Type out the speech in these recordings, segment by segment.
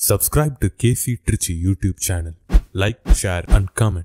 Subscribe to KC Trichy YouTube channel. Like, share, and comment.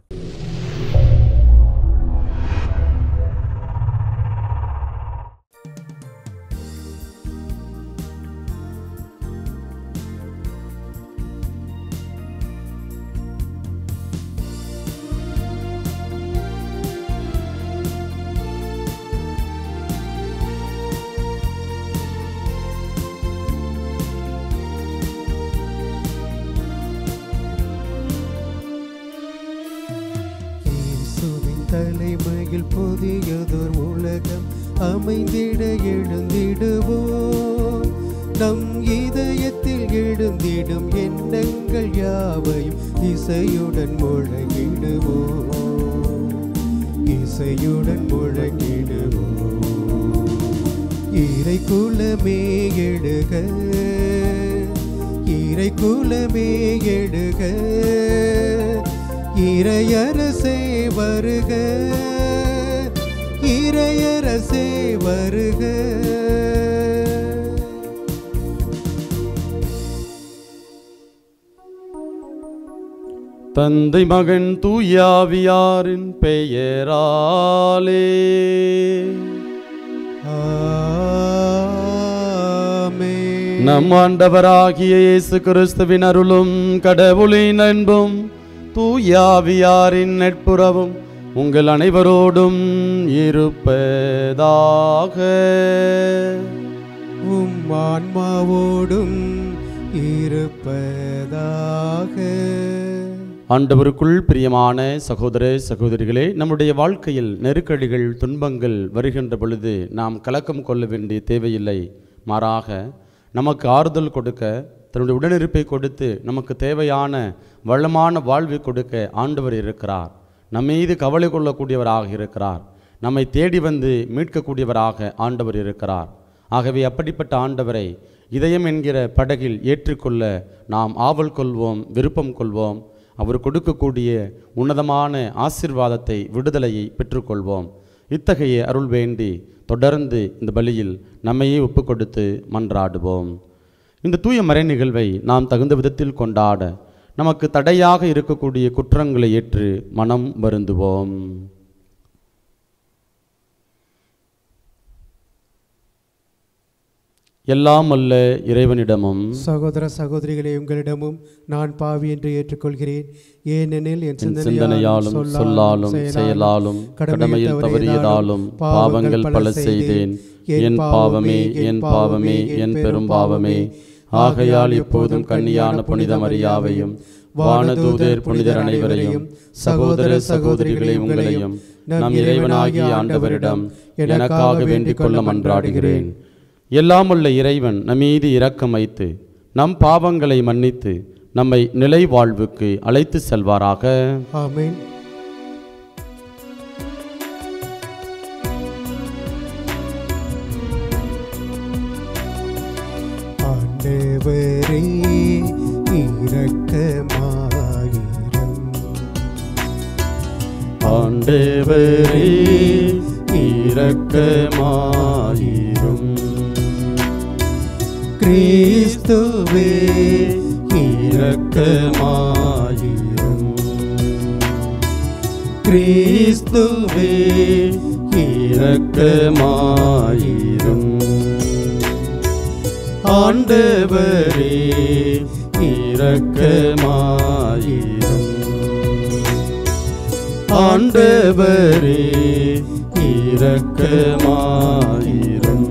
இயேசுவின் தலைமையில் புதியதோர் உலகம் அமைந்திட எழுந்திடுவோம் நம் இதயத்தில் எழுந்திடும் எண்ணங்கள் யாவையும் இசையுடன் முழங்கிடுவோம் இசையுடன் முழங்கிடுவோம் இறை குலமே எழுக இறை குலமே எழுக இறையரசே வருக இறையரசே வருக தந்தை மகன் தூயாவியாரின் பெயராலே ஆமென். நம் ஆண்டவராகிய இயேசு கிறிஸ்துவின் அருளும் கடவுளின் அன்பும் தூயாவியாரின் நட்புறவும் உங்கள் அனைவரோடும் இருப்பதாக உம் ஆன்மாவோடும் இருப்பதாக ஆண்டவருக்குள் பிரியமான சகோதர சகோதரிகளே நம்முடைய வாழ்க்கையில் நெருக்கடிகள் துன்பங்கள் வருகின்ற பொழுது நாம் கலக்கம் கொள்ள வேண்டிய தேவையில்லை மாறாக நமக்கு ஆறுதல் கொடுக்க தன்னுடைய உடனிருப்பை கொடுத்து நமக்கு தேவையான வளமான வாழ்வை கொடுக்க ஆண்டவர் இருக்கிறார் நம்ம மீது கவலை கொள்ளக்கூடியவராக இருக்கிறார் நம்மை தேடி வந்து மீட்கக்கூடியவராக ஆண்டவர் இருக்கிறார் ஆகவே அப்படிப்பட்ட ஆண்டவரை இதயம் என்கிற படகில் ஏற்றுக்கொள்ள நாம் ஆவல் கொள்வோம் விருப்பம் கொள்வோம் அவர் கொடுக்கக்கூடிய உன்னதமான ஆசிர்வாதத்தை விடுதலையை பெற்றுக்கொள்வோம் இத்தகைய அருள் வேண்டி தொடர்ந்து இந்த பலியில் நம்மையே ஒப்புக் கொடுத்து மன்றாடுவோம் இந்த தூய மறை நிகழ்வை நாம் தகுந்த விதத்தில் கொண்டாட நமக்கு தடையாக இருக்கக்கூடிய குற்றங்களை ஏற்று மனம் வருந்துவோம் எல்லாம் அல்ல இறைவனிடமும் சகோதர சகோதரிகளே உங்களிடமும் நான் பாவி என்று ஏற்றுக்கொள்கிறேன் ஏனெனில் என் என் சிந்தனையாலும் சொல்லாலும் செயலாலும் கடமையில் தவறியதாலும் பாவங்கள் பல செய்தேன் என் பாவமே என் பாவமே என் பெரும் பாவமே ஆகையால் எப்போதும் கன்னியான புனித மரியாவையும் வானதூதர் புனிதர் அனைவரையும் சகோதர சகோதரிகளை உங்களையும் நம் இறைவனாகிய ஆண்டவரிடம் எனக்காக வேண்டிக் கொள்ள மன்றாடுகிறேன் எல்லாமுள்ள இறைவன் நம்மீது இரக்கம் வைத்து நம் பாவங்களை மன்னித்து நம்மை நிலை வாழ்வுக்கு அழைத்து செல்வாராக ஆமென் ஆண்டவரே இரக்கமாயிரம் ஆண்டவரே இரக்கமாயிரும் கிறிஸ்துவே இரக்கமாயிரும் கிறிஸ்துவே இரக்கமாயிரும் ஆண்டவரே இரக்கமாயிரும் ஆண்டவரே இரக்கமாயிரும்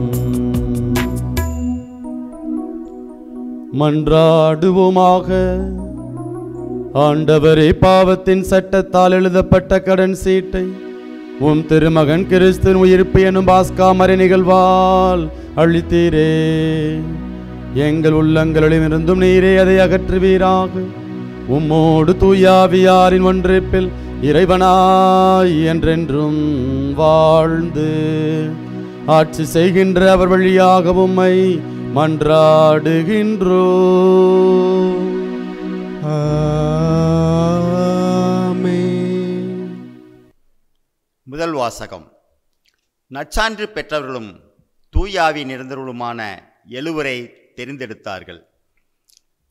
மன்றாடுவோமாக ஆண்டவரே பாவத்தின் சட்டத்தால் எழுதப்பட்ட கடன் சீட்டை உம் திருமகன் கிறிஸ்துவின் உயிர்ப்பு எனும் பாஸ்கா மறை நிகழ்வால் அழித்தீரே எங்கள் உள்ளங்களிலிருந்தும் நீரே அதை அகற்றுவீராக உம்மோடு தூயாவியாரின் ஒன்றிப்பில் இறைவனாய் என்றென்றும் வாழ்ந்து ஆட்சி செய்கின்ற அவர் வழியாக உம்மை மன்றாடுகின்றோ ஆமென் முதல் வாசகம் நற்சான்று பெற்றவர்களும் தூயாவி நிறைந்தவர்களுமான எழுவரை தெரிந்தெடுத்தார்கள்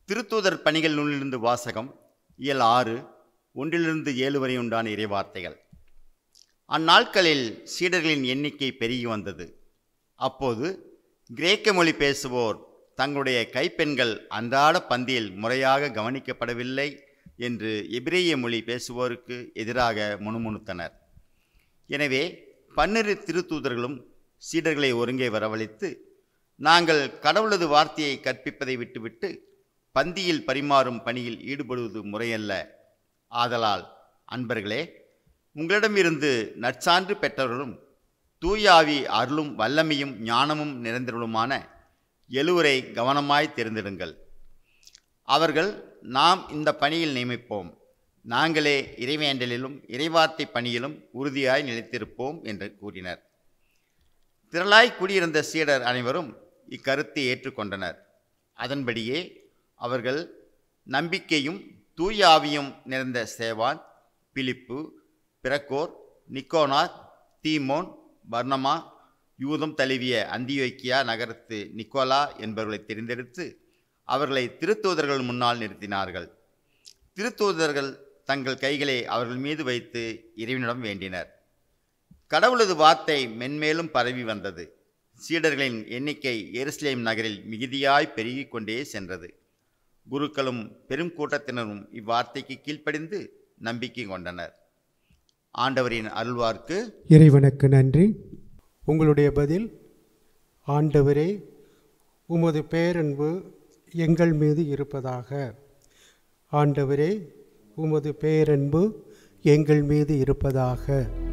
திருத்தூதர் பணிகள் நூலிலிருந்து வாசகம் இயல் ஆறு ஒன்றிலிருந்து ஏழு வரை உண்டான இறைவார்த்தைகள் அந்நாட்களில் சீடர்களின் எண்ணிக்கை பெருகி வந்தது அப்போது கிரேக்க மொழி பேசுவோர் தங்களுடைய கைப்பெண்கள் அன்றாட பந்தியில் முறையாக கவனிக்கப்படவில்லை என்று எபிரேய மொழி பேசுவோருக்கு எதிராக முணுமுணுத்தனர் எனவே பன்னிரு திருத்தூதர்களும் சீடர்களை ஒருங்கே வரவழைத்து நாங்கள் கடவுளது வார்த்தையை கற்பிப்பதை விட்டுவிட்டு பந்தியில் பரிமாறும் பணியில் ஈடுபடுவது முறையல்ல ஆதலால் அன்பர்களே உங்களிடமிருந்து நற்சான்று பெற்றவர்களும் தூயாவி அருளும் வல்லமையும் ஞானமும் நிறைந்தவர்களுமான எழுவரை கவனமாய் தெரிந்திடுங்கள் அவர்கள் நாம் இந்த பணியில் நியமிப்போம் நாங்களே இறைவேண்டலிலும் இறைவார்த்தை பணியிலும் உறுதியாய் நிலைத்திருப்போம் என்று கூறினர் திரளாய் குடியிருந்த சீடர் அனைவரும் இக்கருத்தை ஏற்றுக்கொண்டனர் அதன்படியே அவர்கள் நம்பிக்கையும் தூய ஆவியும் நிறைந்த சேவான் பிலிப்பு பிரக்கோர் நிக்கோனார் தீமோன் பர்னமா யூதம் தழுவிய அந்தியோக்கியா நகரத்து நிக்கோலா என்பவர்களை தெரிந்தெடுத்து அவர்களை திருத்தூதர்கள் முன்னால் நிறுத்தினார்கள் திருத்தூதர்கள் தங்கள் கைகளை அவர்கள் மீது வைத்து இறைவனிடம் வேண்டினர் கடவுளது வார்த்தை மென்மேலும் பரவி வந்தது சீடர்களின் எண்ணிக்கை எருசலேம் நகரில் மிகுதியாய் பெருகிக் கொண்டே சென்றது குருக்களும் பெரும் கூட்டத்தினரும் இவ்வார்த்தைக்கு கீழ்ப்படிந்து நம்பிக்கை கொண்டனர் ஆண்டவரின் அருள்வார்க்கு இறைவனுக்கு நன்றி உங்களுடைய பதில் ஆண்டவரே உமது பேரன்பு எங்கள் மீது இருப்பதாக ஆண்டவரே உமது பேரன்பு எங்கள் மீது இருப்பதாக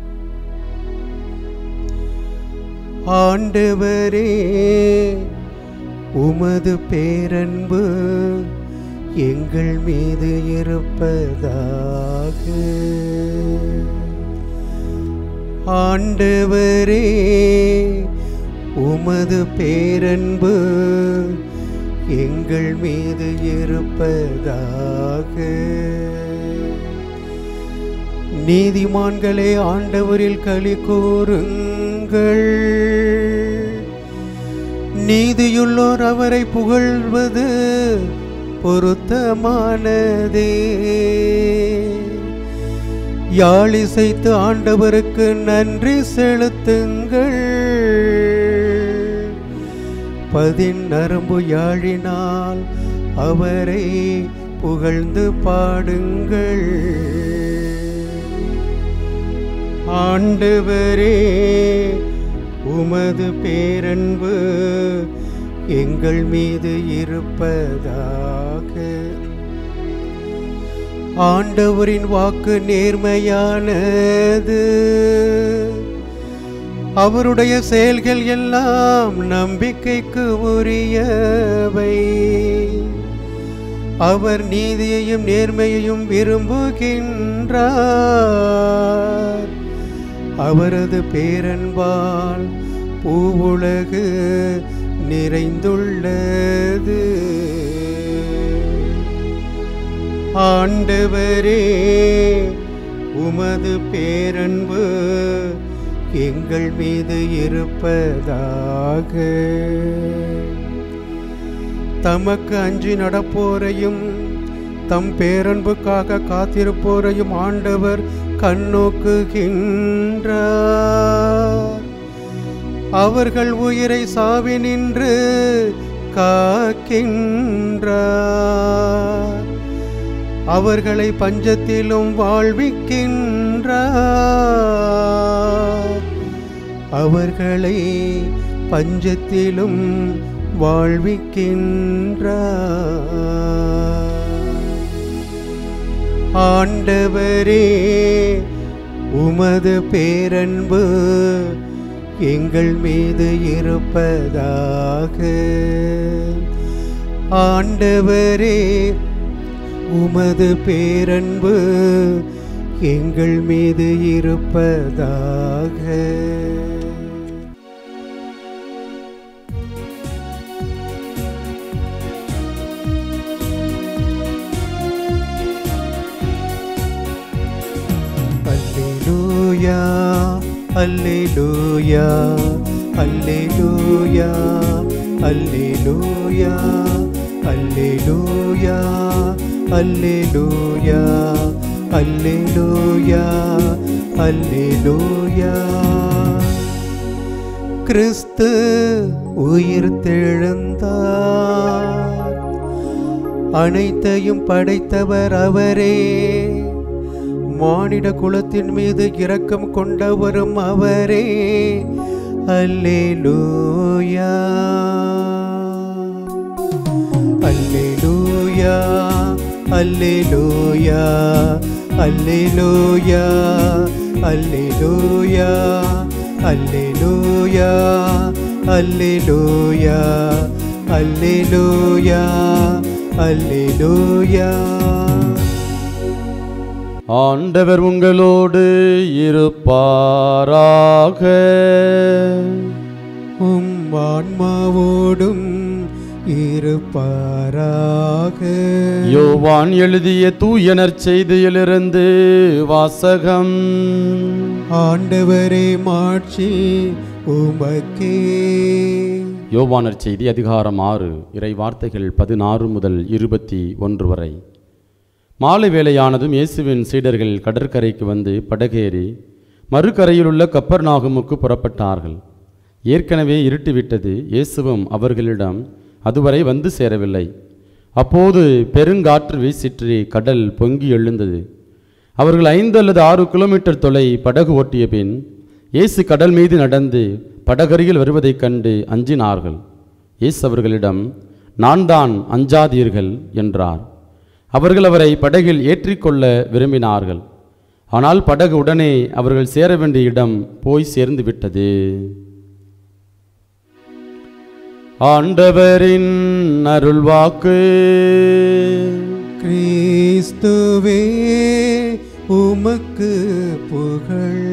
ஆண்டவரே உமது பேரன்பு எங்கள் மீது இருப்பதாக ஆண்டவரே உமது பேரன்பு எங்கள் மீது இருப்பதாக நீதிமான்களே ஆண்டவரில் களி கூறுங்கள் நீதியுள்ளோர் அவரை புகழ்வது பொருத்தமானதே யாழிசைத்து ஆண்டவருக்கு நன்றி செலுத்துங்கள் பதின் நரம்பு யாழினால் அவரை புகழ்ந்து பாடுங்கள் ஆண்டவரே உமது பேரன்பு எங்கள் மீது இருப்பதாக ஆண்டவரின் வாக்கு நேர்மையானது அவருடைய செயல்கள் எல்லாம் நம்பிக்கைக்கு உரியவை அவர் நீதியையும் நேர்மையையும் விரும்புகின்றார் அவரது பேரன்பால் பூவுலகு நிறைந்துள்ளது ஆண்டவரே உமது பேரன்பு எங்கள் மீது இருப்பதாக தமக்கு அஞ்சி நடப்போரையும் தம் பேரன்புக்காக காத்திருப்போரையும் ஆண்டவர் கண்ணோக்குகின்றார் அவர்கள் உயிரை சாவினின்று காக்கின்றார் அவர்களை பஞ்சத்திலும் வாழ்விக்கின்றார் அவர்களை பஞ்சத்திலும் வாழ்விக்கின்றார் ஆண்டவரே உமது பேரன்பு எங்கள் மீது இருப்பதாக ஆண்டவரே உமது பேரன்பு எங்கள் மீது இருப்பதாக அல்லேலூயா அல்லேலூயா அல்லேலூயா அல்லேலூயா அல்லேலூயா அல்லேலூயா அல்லேலூயா அல்லேலூயா அல்லேலூயா கிறிஸ்து உயிர் தெழுந்தார் அனைத்தையும் படைத்தவர் அவரே மானிட குலத்தின் மீது இரக்கம் கொண்டவரும் அவரே அல்லேலூயா அல்லேலூயா அல்லேலூயா அல்லேலூயா அல்லேலூயா அல்லேலூயா அல்லேலூயா அல்லேலூயா அல்லேலூயா ஆண்டவர் உங்களோடு இருப்பாராக உம் ஆன்மாவோடும் இருப்பாராக யோவான் எழுதிய தூயனர் செய்தியிலிருந்து வாசகம் ஆண்டவரே மாட்சி உமக்கே யோவானர் செய்தி அதிகாரம் ஆறு இறை வார்த்தைகள் பதினாறு முதல் இருபத்தி ஒன்று வரை மாலை வேளையானதும் இயேசுவின் சீடர்கள் கடற்கரைக்கு வந்து படகேறி மறுகரையிலுள்ள கப்பர்நாகுமுக்கு புறப்பட்டார்கள் ஏற்கனவே இருட்டிவிட்டது இயேசுவும் அவர்களிடம் அதுவரை வந்து சேரவில்லை அப்போது பெருங்காற்று வீசிற்று கடல் பொங்கி எழுந்தது அவர்கள் ஐந்து அல்லது ஆறு கிலோமீட்டர் தொலை படகு ஓட்டிய பின் இயேசு கடல் மீது நடந்து படகருகில் வருவதைக் கண்டு அஞ்சினார்கள் இயேசு அவர்களிடம் நான் தான் அஞ்சாதீர்கள் என்றார் அவர்கள் அவரை படகில் ஏற்றிக்கொள்ள விரும்பினார்கள் ஆனால் படகு உடனே அவர்கள் சேர வேண்டிய இடம் போய் சேர்ந்து விட்டது ஆண்டவரின் அருள்வாக்கு கிறிஸ்துவே உமக்கு புகழ்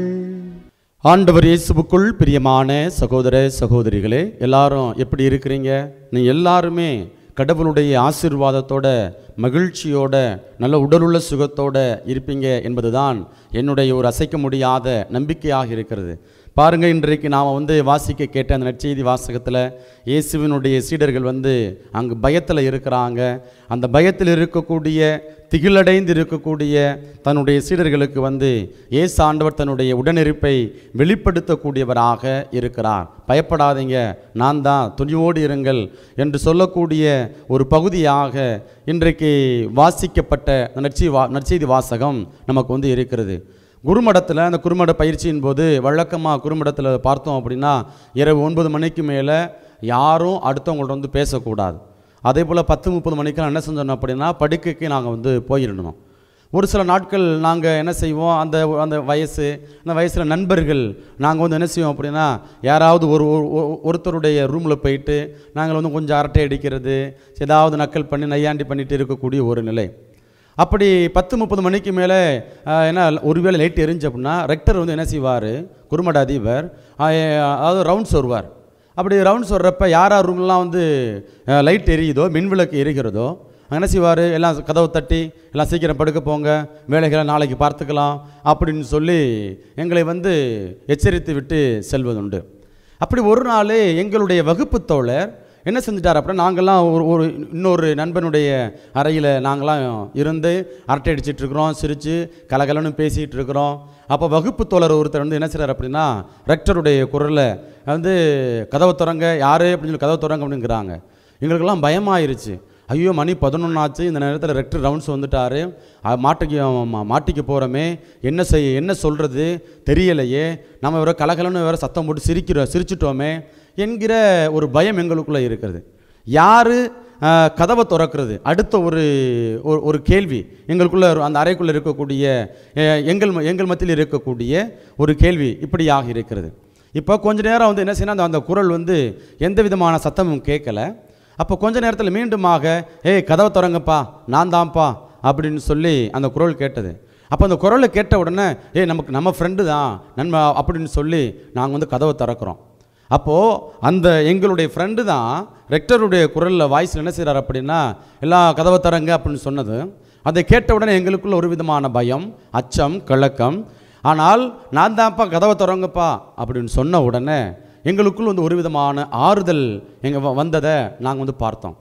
ஆண்டவர் இயேசுவுக்குள் பிரியமான சகோதர சகோதரிகளே எல்லாரும் எப்படி இருக்கிறீங்க நீ எல்லாருமே கடவுளுடைய ஆசீர்வாதத்தோட மகிழ்ச்சியோட நல்ல உடலுள்ள சுகத்தோட இருப்பீங்க என்பதுதான் என்னுடைய ஒரு அசைக்க முடியாத நம்பிக்கையாக இருக்கிறது பாருங்க இன்றைக்கு நாம் வந்து வாசிக்க கேட்ட அந்த நற்செய்தி வாசகத்தில் இயேசுவினுடைய சீடர்கள் வந்து அங்கு பயத்தில் இருக்கிறாங்க அந்த பயத்தில் இருக்கக்கூடிய திகிலடைந்து இருக்கக்கூடிய தன்னுடைய சீடர்களுக்கு வந்து இயேசு ஆண்டவர் தன்னுடைய உடனிருப்பை வெளிப்படுத்தக்கூடியவராக இருக்கிறார் பயப்படாதீங்க நான் தான் துணிவோடு இருங்கள் என்று சொல்லக்கூடிய ஒரு பகுதியாக இன்றைக்கு வாசிக்கப்பட்ட அந்த நற்செய்தி வா நற்செய்தி வாசகம் நமக்கு வந்து இருக்கிறது குருமடத்தில் அந்த குருமட பயிற்சியின் போது வழக்கமாக குருமடத்தில் பார்த்தோம் அப்படின்னா இரவு ஒன்பது மணிக்கு மேலே யாரும் அடுத்தவங்கள்ட்ட வந்து பேசக்கூடாது அதே போல் பத்து முப்பது மணிக்கெல்லாம் என்ன செஞ்சோம் அப்படின்னா படுக்கைக்கு நாங்கள் வந்து போயிருந்தோம் ஒரு சில நாட்கள் நாங்கள் என்ன செய்வோம் அந்த அந்த வயசு அந்த வயசில் நண்பர்கள் நாங்கள் வந்து என்ன செய்வோம் அப்படின்னா யாராவது ஒரு ஒரு- ஒரு- ஒருத்தருடைய ரூமில் போயிட்டு நாங்கள் வந்து கொஞ்சம் அரட்டை அடிக்கிறது ஏதாவது நக்கல் பண்ணி நையாண்டி பண்ணிட்டு இருக்கக்கூடிய ஒரு நிலை அப்படி பத்து முப்பது மணிக்கு மேலே என்ன ஒருவேளை லைட் எரிஞ்சு அப்படின்னா ரெக்டர் வந்து என்ன செய்வார் குருமட அதிபர் ஆஹ், அதாவது ரவுண்ட்ஸ் வருவார் அப்படி ரவுண்ட்ஸ் வர்றப்ப யார் யார் ரூம்லாம் வந்து லைட் எரியுதோ மின்விளக்கு எரிகிறதோ அங்க என்ன செய்வார் எல்லாம் கதவை தட்டி எல்லாம் சீக்கிரம் படுக்க போங்க வேலைகளை நாளைக்கு பார்த்துக்கலாம் அப்படின்னு சொல்லி எங்களை வந்து எச்சரித்து விட்டு செல்வதுண்டு அப்படி ஒரு நாள் எங்களுடைய வகுப்பு தோழர் என்ன செஞ்சிட்டார் அப்படின்னா நாங்கள்லாம் ஒரு ஒரு இன்னொரு நண்பனுடைய அறையில் நாங்களாம் இருந்து அரட்டை அடிச்சிட்டு இருக்கிறோம் சிரித்து கலகலன்னு பேசிகிட்டு இருக்கிறோம் அப்போ வகுப்பு தோழர் ஒருத்தர் வந்து என்ன செய்றார் அப்படின்னா ரெக்டருடைய குரலில் வந்து கதவை திறங்க யார் அப்படின்னு சொல்லி கதவை திறங்க அப்படிங்கிறாங்க எங்களுக்கெல்லாம் பயமாயிருச்சு ஐயோ மணி பதினொன்னாச்சு இந்த நேரத்தில் ரெக்டர் ரவுண்ட்ஸ் வந்துட்டாரு அஹ் மாட்டிக்கு மா- மாட்டிக்க போகிறோமே என்ன செய்ய என்ன சொல்கிறது தெரியலையே நம்ம வேற கலகலன்னு வேற சத்தம் போட்டு சிரிக்கிறோம் சிரிச்சிட்டோமே என்கிற ஒரு பயம் எங்களுக்குள்ளே இருக்கிறது யார் கதவை திறக்கிறது அடுத்த ஒரு ஒரு- ஒரு கேள்வி எங்களுக்குள்ள ஒரு- அந்த அறைக்குள்ளே இருக்கக்கூடிய அஹ், எங்கள் ம- எங்கள் மத்தியில் இருக்கக்கூடிய ஒரு கேள்வி இப்படியாக இருக்கிறது இப்போ கொஞ்ச நேரம் வந்து என்ன செய்யணும் அந்த அந்த குரல் வந்து எந்த விதமான சத்தமும் கேட்கல அப்போ கொஞ்ச நேரத்தில் மீண்டுமாக ஏய் கதவை திறங்கப்பா நான் தான்ப்பா அப்படின்னு சொல்லி அந்த குரல் கேட்டது அப்போ அந்த குரலை கேட்ட உடனே ஏய் நமக்கு நம்ம ஃப்ரெண்டு தான் நன்மை அப்படின்னு சொல்லி நாங்கள் வந்து கதவை திறக்கிறோம் அப்போது அந்த எங்களுடைய ஃப்ரெண்டு தான் ரெக்டருடைய குரலில் வாய்ஸில் என்ன செய்கிறார் அப்படின்னா எல்லாம் கதவை திறங்க அப்படின்னு சொன்னது அதை கேட்ட உடனே எங்களுக்குள்ள ஒரு விதமான பயம் அச்சம் கலக்கம் ஆனால் நான் தான்ப்பா கதவை திறங்கப்பா அப்படின்னு சொன்ன உடனே எங்களுக்குள் வந்து ஒரு விதமான ஆறுதல் எங்கள் வந்ததை நாங்கள் வந்து பார்த்தோம்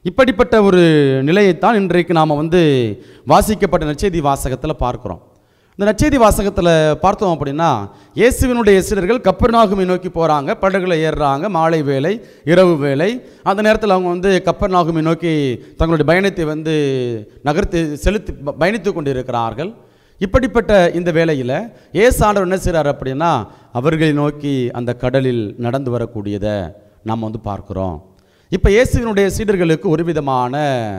இப்படிப்பட்ட ஒரு நிலையைத்தான் இன்றைக்கு நாம் வந்து வாசிக்கப்பட்ட நற்செய்தி வாசகத்தில் பார்க்குறோம் இந்த நற்செய்தி வாசகத்தில் பார்த்தோம் அப்படின்னா இயேசுவினுடைய சீடர்கள் கப்பர்நாகுமை நோக்கி போகிறாங்க படகுல ஏறுறாங்க மாலை வேலை இரவு வேலை அந்த நேரத்தில் அவங்க வந்து கப்பர்நாகுமை நோக்கி தங்களுடைய பயணத்தை வந்து நகர்த்தி செலுத்தி ப- பயணித்து கொண்டு இருக்கிறார்கள் இப்படிப்பட்ட இந்த வேளையில் ஏசாண்டவர் என்ன செய்கிறார் அப்படின்னா அவர்களை நோக்கி அந்த கடலில் நடந்து வரக்கூடியதை நாம் வந்து பார்க்குறோம் இப்போ இயேசுவினுடைய சீடர்களுக்கு ஒரு விதமான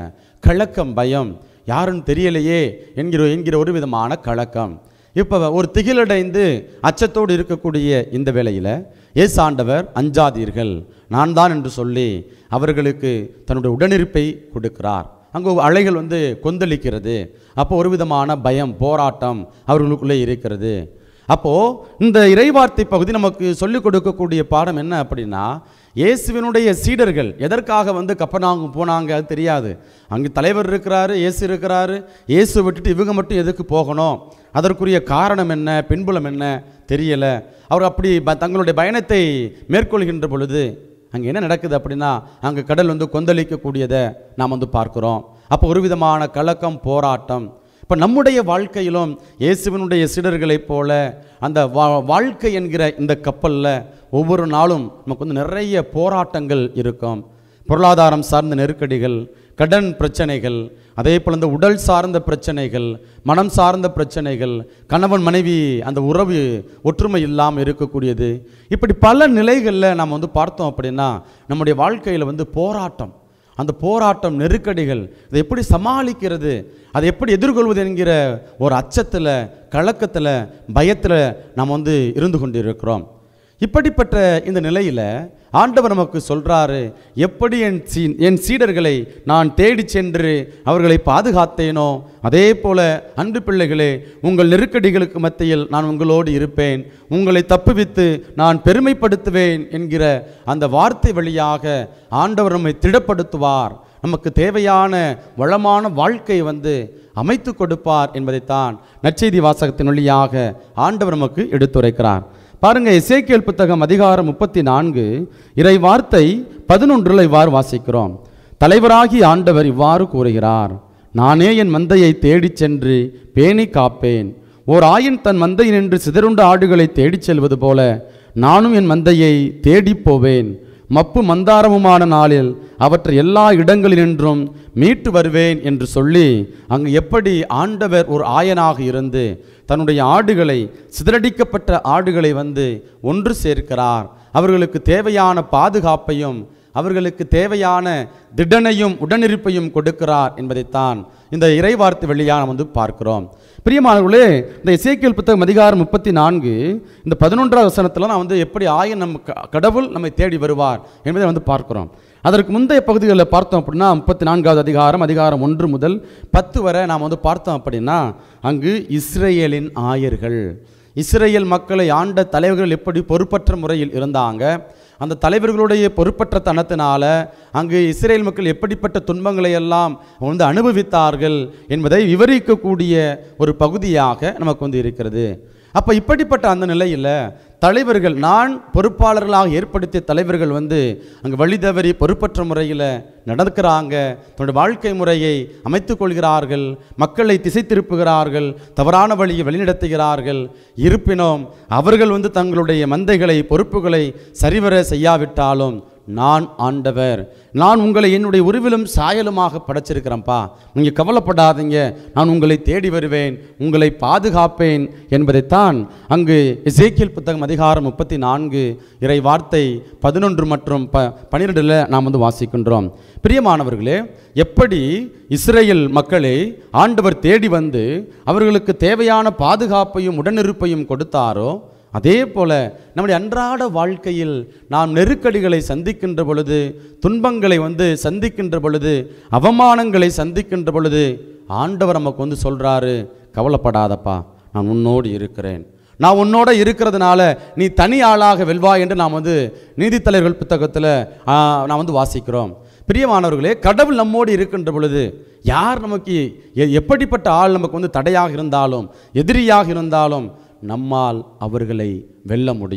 கலக்கம் பயம் யாருன்னு தெரியலையே என்கிற என்கிற ஒரு விதமான கலக்கம் இப்போ ஒரு திகிலடைந்து அச்சத்தோடு இருக்கக்கூடிய இந்த வேளையில் ஏசாண்டவர் அஞ்சாதீர்கள் நான் தான் என்று சொல்லி அவர்களுக்கு தன்னுடைய உடனிருப்பை கொடுக்கிறார் அங்கே அலைகள் வந்து கொந்தளிக்கிறது அப்போ ஒரு விதமான பயம் போராட்டம் அவர்களுக்குள்ளே இருக்கிறது அப்போது இந்த இறைவார்த்தை பகுதி நமக்கு சொல்லிக் கொடுக்கக்கூடிய பாடம் என்ன அப்படின்னா இயேசுவினுடைய சீடர்கள் எதற்காக வந்து கப்பனாங்க போனாங்க அது தெரியாது அங்கே தலைவர் இருக்கிறாரு இயேசு இருக்கிறாரு இயேசு விட்டுட்டு இவங்க மட்டும் எதுக்கு போகணும் அதற்குரிய காரணம் என்ன பின்புலம் என்ன தெரியலை அவர் அப்படி ப- தங்களுடைய பயணத்தை மேற்கொள்கின்ற பொழுது அங்கே என்ன நடக்குது அப்படின்னா அங்கே கடல் வந்து கொந்தளிக்கக்கூடியதை நாம் வந்து பார்க்குறோம் அப்போ ஒரு விதமான கலக்கம் போராட்டம் இப்போ நம்முடைய வாழ்க்கையிலும் இயேசுவினுடைய சீடர்களைப் போல அந்த வா வாழ்க்கை என்கிற இந்த கப்பலில் ஒவ்வொரு நாளும் நமக்கு வந்து நிறைய போராட்டங்கள் இருக்கும் பொருளாதாரம் சார்ந்த நெருக்கடிகள் கடன் பிரச்சனைகள் அதே போல் இந்த உடல் சார்ந்த பிரச்சனைகள் மனம் சார்ந்த பிரச்சனைகள் கணவன் மனைவி அந்த உறவு ஒற்றுமை இல்லாமல் இருக்கக்கூடியது இப்படி பல நிலைகளில் நாம் வந்து பார்த்தோம் அப்படின்னா நம்முடைய வாழ்க்கையில் வந்து போராட்டம் அந்த போராட்டம் நெருக்கடிகள் இதை எப்படி சமாளிக்கிறது அதை எப்படி எதிர்கொள்வது என்கிற ஒரு அச்சத்தில் கலக்கத்தில் பயத்தில் நாம் வந்து இருந்து கொண்டிருக்கிறோம் இப்படிப்பட்ட இந்த நிலையில் ஆண்டவர் நமக்கு சொல்றாரு எப்படி என் சீ என் சீடர்களை நான் தேடி சென்று அவர்களை பாதுகாத்தேனோ அதே போல அன்பு பிள்ளைகளே உங்கள் நெருக்கடிகளுக்கு மத்தியில் நான் உங்களோடு இருப்பேன் உங்களை தப்புவித்து நான் பெருமைப்படுத்துவேன் என்கிற அந்த வார்த்தை வழியாக ஆண்டவர் நம்மை திடப்படுத்துவார் நமக்கு தேவையான வளமான வாழ்க்கை வந்து அமைத்து கொடுப்பார் என்பதைத்தான் நற்செய்தி வாசகத்தின் வழியாக ஆண்டவர் நமக்கு எடுத்துரைக்கிறார் பாருங்க எசேக்கியேல் புத்தகம் அதிகாரம் முப்பத்தி நான்கு இறை வார்த்தை பதினொன்றில் இவ்வாறு வாசிக்கிறோம் தலைவராகி ஆண்டவர் இவ்வாறு கூறுகிறார் நானே என் மந்தையை தேடிச் சென்று பேணி காப்பேன் ஓர் ஆயின் தன் மந்தையில் நின்று சிதறுண்ட ஆடுகளை தேடிச் செல்வது போல நானும் என் மந்தையை தேடிப் போவேன் மப்பு மந்தாரமுமான நாளில் அவற்றை எல்லா இடங்களினின்றும் மீட்டு வருவேன் என்று சொல்லி அங்கு எப்படி ஆண்டவர் ஒரு ஆயனாக இருந்து தன்னுடைய ஆடுகளை சிதறடிக்கப்பட்ட ஆடுகளை வந்து ஒன்று சேர்க்கிறார் அவர்களுக்கு தேவையான பாதுகாப்பையும் அவர்களுக்கு தேவையான திடனையும் உடனிருப்பையும் கொடுக்கிறார் என்பதைத்தான் இந்த இறைவார்த்தை வழியாக நாம் வந்து பார்க்கிறோம் பிரியமானவர்களே இந்த இசைக்கியல் புத்தகம் அதிகாரம் முப்பத்தி நான்கு இந்த பதினொன்றாவது வசனத்தில் நான் வந்து எப்படி ஆயன் நம்ம க- கடவுள் நம்மை தேடி வருவார் என்பதை வந்து பார்க்கிறோம் அதற்கு முந்தைய பகுதிகளில் பார்த்தோம் அப்படின்னா முப்பத்தி நான்காவது அதிகாரம் அதிகாரம் ஒன்று முதல் பத்து வரை நாம் வந்து பார்த்தோம் அப்படின்னா அங்கு இஸ்ரேலின் ஆயர்கள் இஸ்ரேல் மக்களை ஆண்ட தலைவர்கள் எப்படி பொறுப்பற்ற முறையில் இருந்தாங்க அந்த தலைவர்களுடைய பொறுப்பற்ற தனத்தினால அங்கு இஸ்ரேல் மக்கள் எப்படிப்பட்ட துன்பங்களை எல்லாம் அவங்க வந்து அனுபவித்தார்கள் என்பதை விவரிக்கக்கூடிய ஒரு பகுதியாக நமக்கு வந்து இருக்கிறது அப்போ இப்படிப்பட்ட அந்த நிலையில் தலைவர்கள் நான் பொறுப்பாளர்களாக ஏற்படுத்திய தலைவர்கள் வந்து அங்கே வழி தவறி பொறுப்பற்ற முறையில் நடக்கிறாங்க தன்னுடைய வாழ்க்கை முறையை அமைத்துக் கொள்கிறார்கள் மக்களை திசை திருப்புகிறார்கள் தவறான வழியை வழிநடத்துகிறார்கள் இருப்பினும் அவர்கள் வந்து தங்களுடைய மந்தைகளை பொறுப்புகளை சரிவர செய்யாவிட்டாலும் நான் ஆண்டவர் நான் உங்களை என்னுடைய உருவிலும் சாயலுமாக படைச்சிருக்கிறேன்ப்பா நீங்கள் கவலைப்படாதீங்க நான் உங்களை தேடி வருவேன் உங்களை பாதுகாப்பேன் என்பதைத்தான் அங்கு எசேக்கியல் புத்தகம் அதிகாரம் முப்பத்தி நான்கு இறை வார்த்தை பதினொன்று மற்றும் ப பன்னிரெண்டில் நாம் வந்து வாசிக்கின்றோம் பிரியமானவர்களே எப்படி இஸ்ரேல் மக்களை ஆண்டவர் தேடி வந்து அவர்களுக்கு தேவையான பாதுகாப்பையும் உடனிருப்பையும் கொடுத்தாரோ அதே போல நம்முடைய அன்றாட வாழ்க்கையில் நாம் நெருக்கடிகளை சந்திக்கின்ற பொழுது துன்பங்களை வந்து சந்திக்கின்ற பொழுது அவமானங்களை சந்திக்கின்ற பொழுது ஆண்டவர் நமக்கு வந்து சொல்றாரு கவலைப்படாதப்பா நான் உன்னோடு இருக்கிறேன் நான் உன்னோட இருக்கிறதுனால நீ தனி ஆளாக வெல்வா என்று நாம் வந்து நீதித்தலைவர்கள் புத்தகத்தில் நான் வந்து வாசிக்கிறோம் பிரியமானவர்களே கடவுள் நம்மோடு இருக்கின்ற பொழுது யார் நமக்கு எ- எப்படிப்பட்ட ஆள் நமக்கு வந்து தடையாக இருந்தாலும் எதிரியாக இருந்தாலும் நம்மால் அவர்களை வெல்ல முடியும்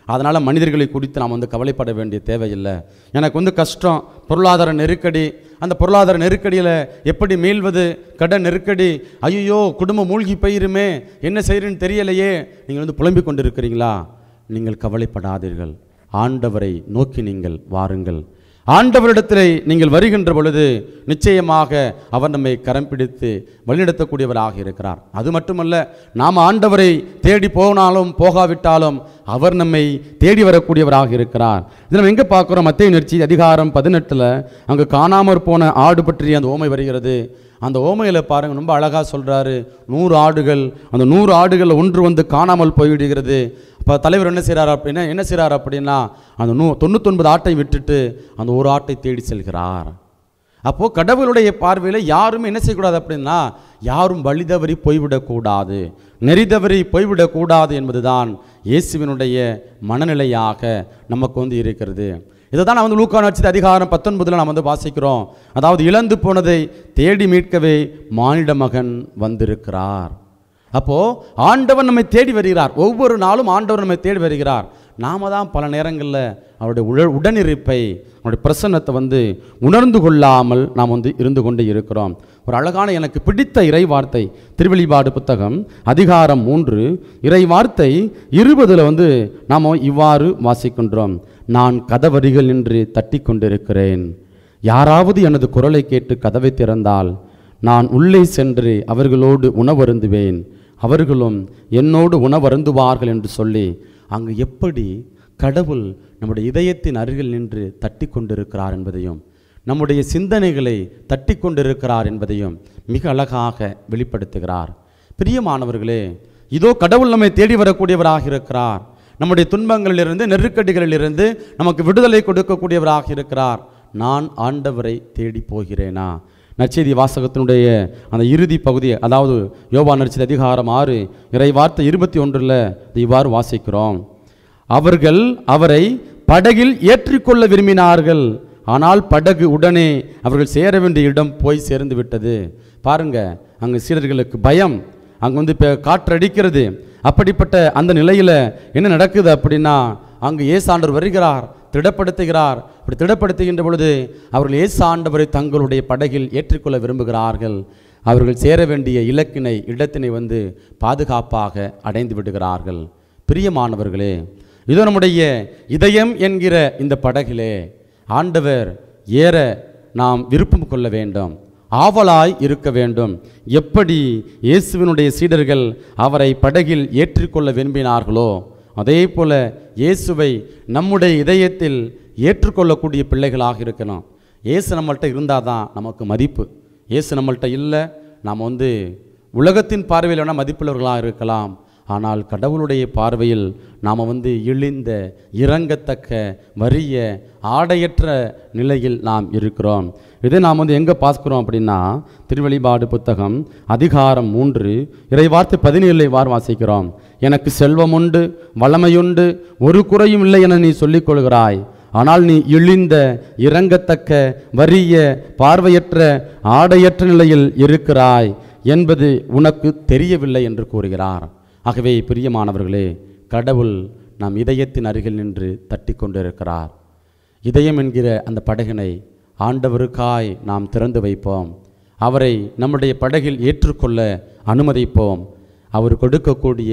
அதனால் மனிதர்களை குறித்து நாம் வந்து கவலைப்பட வேண்டிய தேவையில்லை எனக்கு வந்து கஷ்டம் பொருளாதார நெருக்கடி அந்த பொருளாதார நெருக்கடியில் எப்படி மீள்வது கடன் நெருக்கடி ஐயோ குடும்பம் மூழ்கி போயிருமே என்ன செய்கிறேன்னு தெரியலையே நீங்கள் வந்து புலம்பிக் கொண்டு இருக்கிறீங்களா நீங்கள் கவலைப்படாதீர்கள் ஆண்டவரை நோக்கி நீங்கள் வாருங்கள் ஆண்டவரிடத்தில் நீங்கள் வருகின்ற பொழுது நிச்சயமாக அவர் நம்மை கரம் பிடித்து வழிநடத்தக்கூடியவராக இருக்கிறார் அது மட்டுமல்ல நாம் ஆண்டவரை தேடி போனாலும் போகாவிட்டாலும் அவர் நம்மை தேடி வரக்கூடியவராக இருக்கிறார் இதில் நம்ம எங்கே பார்க்குறோம் மத்திய நிகழ்ச்சி அதிகாரம் பதினெட்டில் அங்கே காணாமற் போன ஆடு பற்றி அந்த ஓமை வருகிறது அந்த ஓமையில் பாருங்கள் ரொம்ப அழகாக சொல்கிறாரு நூறு ஆடுகள் அந்த நூறு ஆடுகளில் ஒன்று வந்து காணாமல் போய்விடுகிறது அப்போ தலைவர் என்ன செய்கிறார் அப்படின்னா என்ன செய்கிறார் அப்படின்னா அந்த நூ தொண்ணூத்தொன்பது ஆட்டை விட்டுட்டு அந்த ஒரு ஆட்டை தேடி செல்கிறார் அப்போது கடவுளுடைய பார்வையில் யாரும் என்ன செய்யக்கூடாது அப்படின்னா யாரும் வழிதவறி போய்விடக்கூடாது நெறிதவறி போய்விடக்கூடாது என்பதுதான் இயேசுவினுடைய மனநிலையாக நமக்கு வந்து இருக்கிறது இதை தான் நான் வந்து லூக்கான வச்சது அதிகாரம் பத்தொன்பதில் நாம் வந்து வாசிக்கிறோம் அதாவது இழந்து போனதை தேடி மீட்கவே மானிட மகன் வந்திருக்கிறார் அப்போது ஆண்டவர் நம்மை தேடி வருகிறார் ஒவ்வொரு நாளும் ஆண்டவர் நம்மை தேடி வருகிறார் நாம தான் பல நேரங்களில் அவருடைய உட உடனிருப்பை அவருடைய பிரசன்னத்தை வந்து உணர்ந்து கொள்ளாமல் நாம் வந்து இருந்து கொண்டு இருக்கிறோம் ஒரு அழகான எனக்கு பிடித்த இறை வார்த்தை திருவெளிப்பாடு புத்தகம் அதிகாரம் மூன்று இறை வார்த்தை இருபதில் வந்து நாம் இவ்வாறு வாசிக்கின்றோம் நான் கதவரிகள் நின்று தட்டி கொண்டிருக்கிறேன் யாராவது எனது குரலை கேட்டு கதவை திறந்தால் நான் உள்ளே சென்று அவர்களோடு உணவருந்துவேன் அவர்களும் என்னோடு உணவருந்துவார்கள் என்று சொல்லி அங்கு எப்படி கடவுள் நம்முடைய இதயத்தின் அருகில் நின்று தட்டி கொண்டிருக்கிறார் என்பதையும் நம்முடைய சிந்தனைகளை தட்டி கொண்டிருக்கிறார் என்பதையும் மிக அழகாக வெளிப்படுத்துகிறார் பிரியமானவர்களே இதோ கடவுள் நம்மை தேடி வரக்கூடியவராக இருக்கிறார் நம்முடைய துன்பங்களிலிருந்து நெருக்கடிகளிலிருந்து நமக்கு விடுதலை கொடுக்கக்கூடியவராக இருக்கிறார் நான் ஆண்டவரை தேடி போகிறேனா நற்செய்தி வாசகத்தினுடைய அந்த இறுதி பகுதி அதாவது யோபா நற்செய்தி அதிகாரம் ஆறு இறை வார்த்தை இருபத்தி ஒன்றில் இவ்வாறு வாசிக்கிறோம் அவர்கள் அவரை படகில் ஏற்றிக்கொள்ள விரும்பினார்கள் ஆனால் படகு உடனே அவர்கள் சேர வேண்டிய இடம் போய் சேர்ந்து விட்டது பாருங்க அங்கே சீடர்களுக்கு பயம் அங்கே வந்து இப்போ காற்றடிக்கிறது அப்படிப்பட்ட அந்த நிலையில் என்ன நடக்குது அப்படின்னா அங்கு ஏசாண்டவர் வருகிறார் திடப்படுத்துகிறார் அப்படி திடப்படுத்துகின்ற பொழுது அவர்கள் இயேசு ஆண்டவரை தங்களுடைய படகில் ஏற்றிக்கொள்ள விரும்புகிறார்கள் அவர்கள் சேர வேண்டிய இலக்கினை இடத்தினை வந்து பாதுகாப்பாக அடைந்து விடுகிறார்கள் பிரியமானவர்களே இதோ நம்முடைய இதயம் என்கிற இந்த படகிலே ஆண்டவர் ஏற நாம் விருப்பம் கொள்ள வேண்டும் ஆவலாய் இருக்க வேண்டும் எப்படி இயேசுவினுடைய சீடர்கள் அவரை படகில் ஏற்றிக்கொள்ள விரும்பினார்களோ அதே போல இயேசுவை நம்முடைய இதயத்தில் ஏற்றுக்கொள்ளக்கூடிய பிள்ளைகளாக இருக்கணும் இயேசு நம்மள்கிட்ட இருந்தால் தான் நமக்கு மதிப்பு இயேசு நம்மள்கிட்ட இல்லை நாம் வந்து உலகத்தின் பார்வையில் வேணால் மதிப்புள்ளவர்களாக இருக்கலாம் ஆனால் கடவுளுடைய பார்வையில் நாம் வந்து இழிந்த இறங்கத்தக்க வறிய ஆடையற்ற நிலையில் நாம் இருக்கிறோம் இதை நாம் வந்து எங்கே பார்க்கிறோம் அப்படின்னா திருவெளிபாடு புத்தகம் அதிகாரம் மூன்று இறைவார்த்தை பதினேழை வார் வாசிக்கிறோம் எனக்கு செல்வம் உண்டு வளமையுண்டு ஒரு குறையும் இல்லை என நீ சொல்லிக் கொள்கிறாய் ஆனால் நீ இழிந்த இறங்கத்தக்க வறிய பார்வையற்ற ஆடையற்ற நிலையில் இருக்கிறாய் என்பது உனக்கு தெரியவில்லை என்று கூறுகிறார் ஆகவே பிரியமானவர்களே கடவுள் நம் இதயத்தின் அருகில் நின்று தட்டி கொண்டிருக்கிறார் இதயம் என்கிற அந்த படகினை ஆண்டவருக்காய் நாம் திறந்து வைப்போம் அவரை நம்முடைய படகில் ஏற்றுக்கொள்ள அனுமதிப்போம் அவர் கொடுக்கக்கூடிய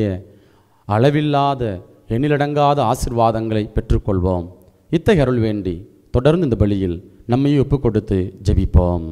அளவில்லாத எண்ணிலடங்காத ஆசிர்வாதங்களை பெற்றுக்கொள்வோம் இத்தகைய அருள் வேண்டி தொடர்ந்து இந்த பலியில் நம்மையும் ஒப்புக் கொடுத்து ஜெபிப்போம்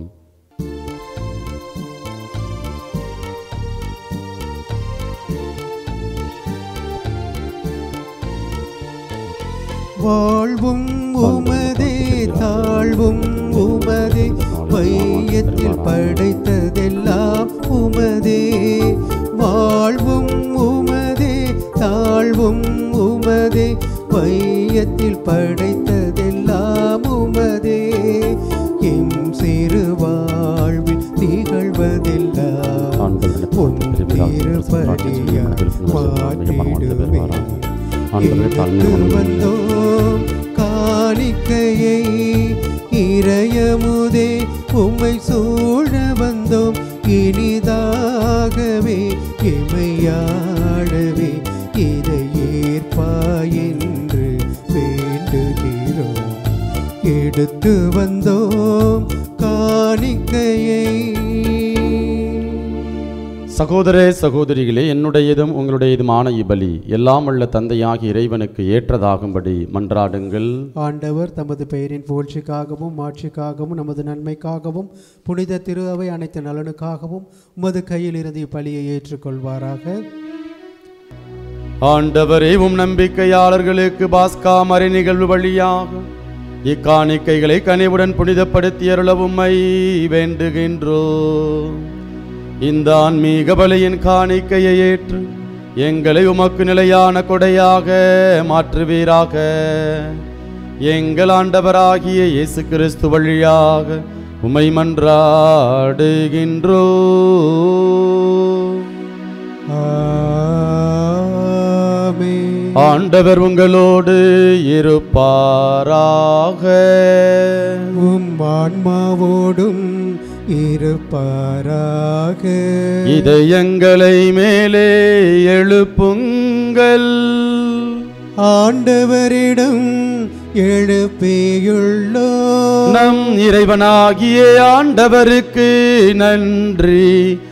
வாழ்வும் உமதே தாழ்வும் உமதே வையத்தில் படைத்ததெல்லாம் உமதே வாழ்வும் உமதே தாழ்வும் உமதே வையத்தில் படைத்ததெல்லாம் உமதே எம் சிறு வாழ்வில் திகழ்வதெல்லாம் ஆண்கள் உன் திருப்படியா மாற்றிடுவே ஆண்டவரே, தாழ்மையான எடுத்து மனமும் வந்தோம் காணிக்கையை இறையமுதே உம்மை சூழ வந்தோம் இனிதாகவே எமையாடவே இதை ஏற்பாய் என்று எடுத்து வந்தோம் காணிக்கையை சகோதர சகோதரிகளே என்னுடையதும் உங்களுடையதுமான இபலி எல்லாம் உள்ள தந்தையாகிய இறைவனுக்கு ஏற்றதாகும்படி மன்றாடுங்கள் ஆண்டவர் தமது பெயரின் புகழ்ச்சிக்காகவும் மாட்சிக்காகவும் நமது நன்மைக்காகவும் புனித திரு அவை அனைத்து நலனுக்காகவும் உமது கையில் இருந்து இப்பலியை ஏற்றுக்கொள்வாராக ஆண்டவரே உம் நம்பிக்கையாளர்களுக்கு பாஸ்கா மறை நிகழ்வு வழியாக இக்காணிக்கைகளை கனிவுடன் புனிதப்படுத்தி அருள உம்மை வேண்டுகின்றோம் இந்த ஆன்மீக பலியின் காணிக்கையை ஏற்று எங்களை உமக்கு நிலையான கொடையாக மாற்றுவீராக எங்கள் ஆண்டவராகிய இயேசு கிறிஸ்து வழியாக உம்மை மன்றாடுகின்றோம் ஆமென். ஆண்டவர் உங்களோடு இருப்பாராக உம் ஆன்மாவோடும் இருப்பாராக இதயங்களை மேலே எழுப்புங்கள் ஆண்டவரிடம் எழுப்பியுள்ளோ நம் இறைவனாகிய ஆண்டவருக்கு நன்றி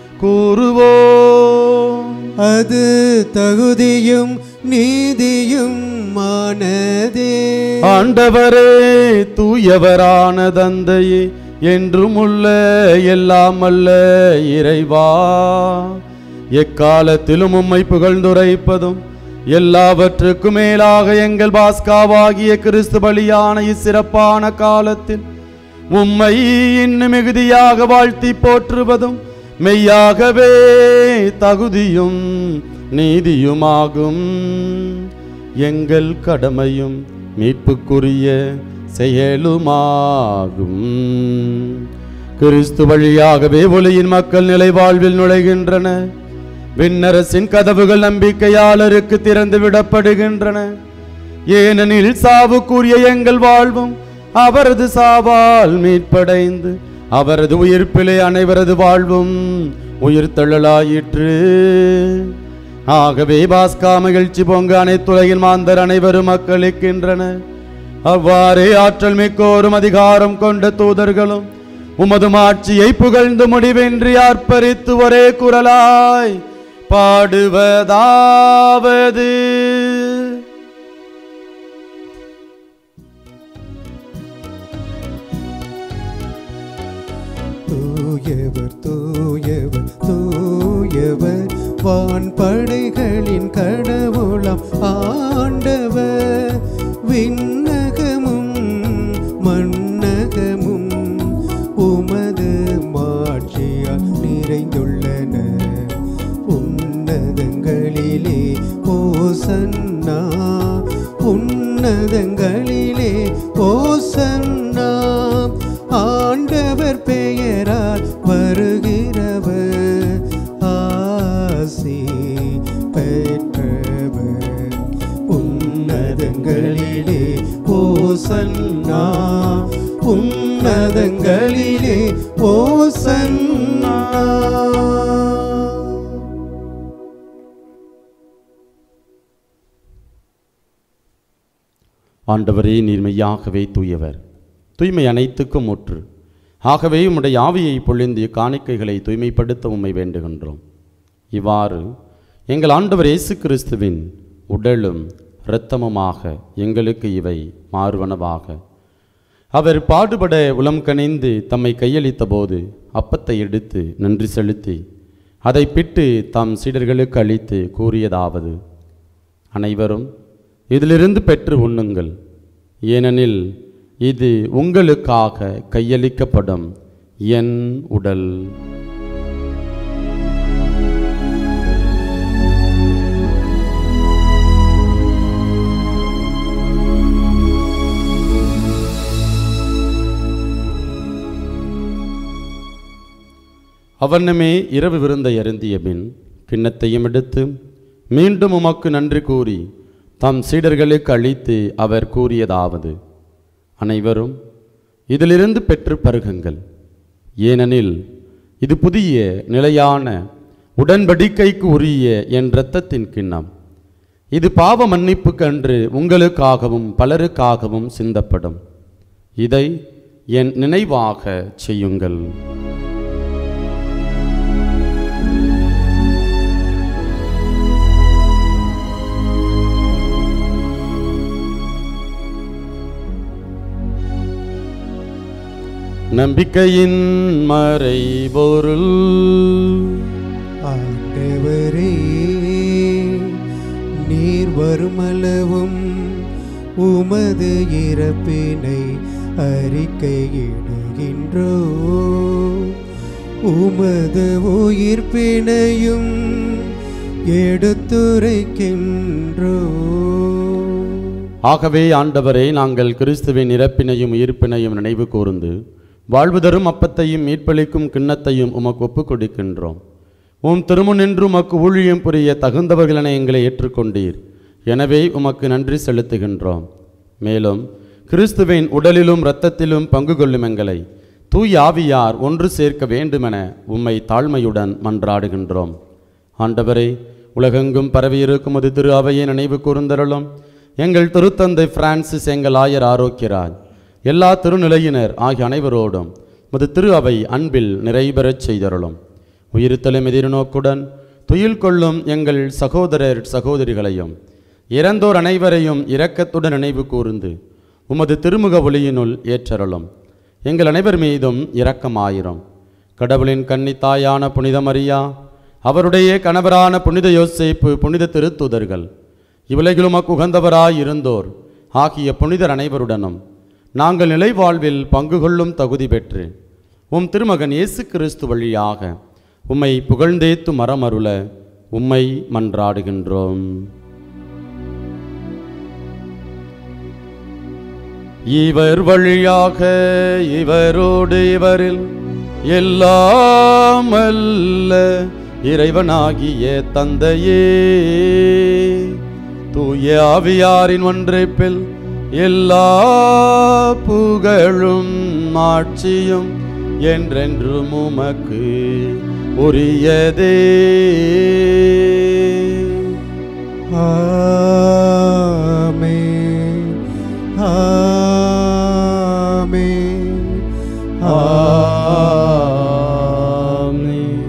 கூறுவோம் அது தகுதியும் நீதியும் மானதே ஆண்டவரே தூயவரான தந்தையே என்றும் உள்ள எல்லாம் அல்ல இறைவா எக்காலத்திலும் உம்மை புகழ்ந்துரைப்பதும் எல்லாவற்றுக்கும் மேலாக எங்கள் பாஸ்காவாகிய கிறிஸ்து பலியான இச்சிறப்பான காலத்தில் உம்மை இன்னும் மிகுதியாக வாழ்த்தி போற்றுவதும் மெய்யாகவே தகுதியும் நீதியுமாகும் எங்கள் கடமையும் மீட்புக்குரிய செயலுமாகும் கிறிஸ்து வழியாகவே ஒளியின் மக்கள் நிலை வாழ்வில் நுழைகின்றன விண்ணரசின் கதவுகள் நம்பிக்கையாளருக்கு திறந்து விடப்படுகின்றன ஏனெனில் சாவுக்குரிய எங்கள் வாழ்வும் அவரது சாவால் மீட்படைந்து அவரது உயிர்ப்பிலே அனைவரது வாழ்வும் உயிர்த்தெழலாயிற்று ஆகவே பாஸ்கா மகிழ்ச்சி பொங்க அனைத்துலகின் மாந்தர் அனைவரும் மக்களிக்கின்றன அவ்வாறே ஆற்றல் மிக்கோரும் அதிகாரம் கொண்ட தூதர்களும் உமது மாட்சியை புகழ்ந்து முடிவின்றி ஆர்ப்பரித்து ஒரே குரலாய் பாடுவதாவது தூயவர் தூயவர் தூயவர் வான்படைகளின் கடவுளம் ஆண்டவர் விண்ணகமும் மண்ணகமும் உமது மாட்சியால் நிறைந்துள்ளன உன்னதங்களிலே ஓசன்னா உன்னதங்களிலே ஓசன்னா ஆண்டவர் பெயரால் வருகிறவர் ஆசி பெற்றவர் உன்னதங்களிலே ஓசன்னா உன்னதங்களிலே ஓசன்னா ஆண்டவரே நீர் மெய்யாகவே தூயவர் தூய்மை அனைத்துக்கும் முற்று ஆகவே உம்முடைய ஆவியை பொழிந்து காணிக்கைகளை தூய்மைப்படுத்த உம்மை வேண்டுகின்றோம் இவ்வாறு எங்கள் ஆண்டவர் இயேசு கிறிஸ்துவின் உடலும் இரத்தமுமாக எங்களுக்கு இவை மாறுவனவாக அவர் பாடுபட உளம் கனிந்து தம்மை கையளித்த போது அப்பத்தை எடுத்து நன்றி செலுத்தி அதை பிட்டு தம் சீடர்களுக்கு அளித்து கூறியதாவது அனைவரும் இதிலிருந்து பெற்று உண்ணுங்கள் ஏனெனில் இது உங்களுக்காக கையளிக்கப்படும் என் உடல் அவனுமே இரவு விருந்தை அருந்திய பின் கிண்ணத்தையும் எடுத்து மீண்டும் உமக்கு நன்றி கூறி தம் சீடர்களுக்கு அளித்து அவர் கூறியதாவது அனைவரும் இதிலிருந்து பெற்று பருகுங்கள் ஏனெனில் இது புதிய நிலையான உடன்படிக்கைக்கு உரிய என் இரத்தத்தின் கிண்ணம் இது பாவ மன்னிப்புக்கன்று உங்களுக்காகவும் பலருக்காகவும் சிந்தப்படும் இதை என் நினைவாக செய்யுங்கள் நம்பிக்கையின் மறைபொருள் ஆண்டவரே நீர் வருமளவும் உமது இறப்பினை அறிக்கையிடுகின்றோ உமது உயிர்ப்பினையும் எடுத்துரைக்கின்றோ ஆகவே ஆண்டவரே நாங்கள் கிறிஸ்துவின் இறப்பினையும் உயிர்ப்பினையும் நினைவு கூர்ந்து வாழ்வு தரும் அப்பத்தையும் மீட்பளிக்கும் கிண்ணத்தையும் உமக்கு ஒப்புக் கொடுக்கின்றோம் உம் திருமுனின்று உமக்கு ஊழியம் புரிய தகுந்தவர்களென எங்களை ஏற்றுக்கொண்டீர் எனவே உமக்கு நன்றி செலுத்துகின்றோம் மேலும் கிறிஸ்துவின் உடலிலும் இரத்தத்திலும் பங்கு கொள்ளும் எங்களை தூய் ஆவியார் ஒன்று சேர்க்க வேண்டுமென உம்மை தாழ்மையுடன் மன்றாடுகின்றோம் ஆண்டவரே உலகெங்கும் பரவியிருக்கும் அது திரு அவையை நினைவு கூர்ந்தருளும் எங்கள் திருத்தந்தை பிரான்சிஸ் எங்கள் ஆயர் ஆரோக்கியராஜ் எல்லா திருநிலையினர் ஆகிய அனைவரோடும் மது திரு அவை அன்பில் நிறைபெறச் செய்தருளும் உயிர்த்தலும் எதிர்நோக்குடன் துயில் கொள்ளும் எங்கள் சகோதரர் சகோதரிகளையும் இறந்தோர் அனைவரையும் இரக்கத்துடன் நினைவு கூர்ந்து உமது திருமுக ஒளியினுள் ஏற்றருளும் எங்கள் அனைவர் மீதும் இரக்கமாயிரும் கடவுளின் கன்னித்தாயான புனித மரியா அவருடைய கணவரான புனித யோசேப்பு புனித திருத்துதர்கள் இவ்வுலகிலும் உகந்தவராய் இருந்தோர் ஆகிய புனிதர் அனைவருடனும் நாங்கள் நிலை வாழ்வில் பங்கு கொள்ளும் தகுதி பெற்று உம் திருமகன் இயேசு கிறிஸ்து வழியாக உம்மை புகழ்ந்தேத்து மரமருள உம்மை மன்றாடுகின்றோம் இவர் வழியாக இவரோடு இவரில் எல்லாம் அல்ல இறைவனாகிய தந்தையே தூய ஆவியாரின் ஒன்றைப்பில் எல்லா புகழும் ஆட்சியும் என்றென்றும் உமக்கு உரியதே ஆமென் ஆமென் ஆமென்.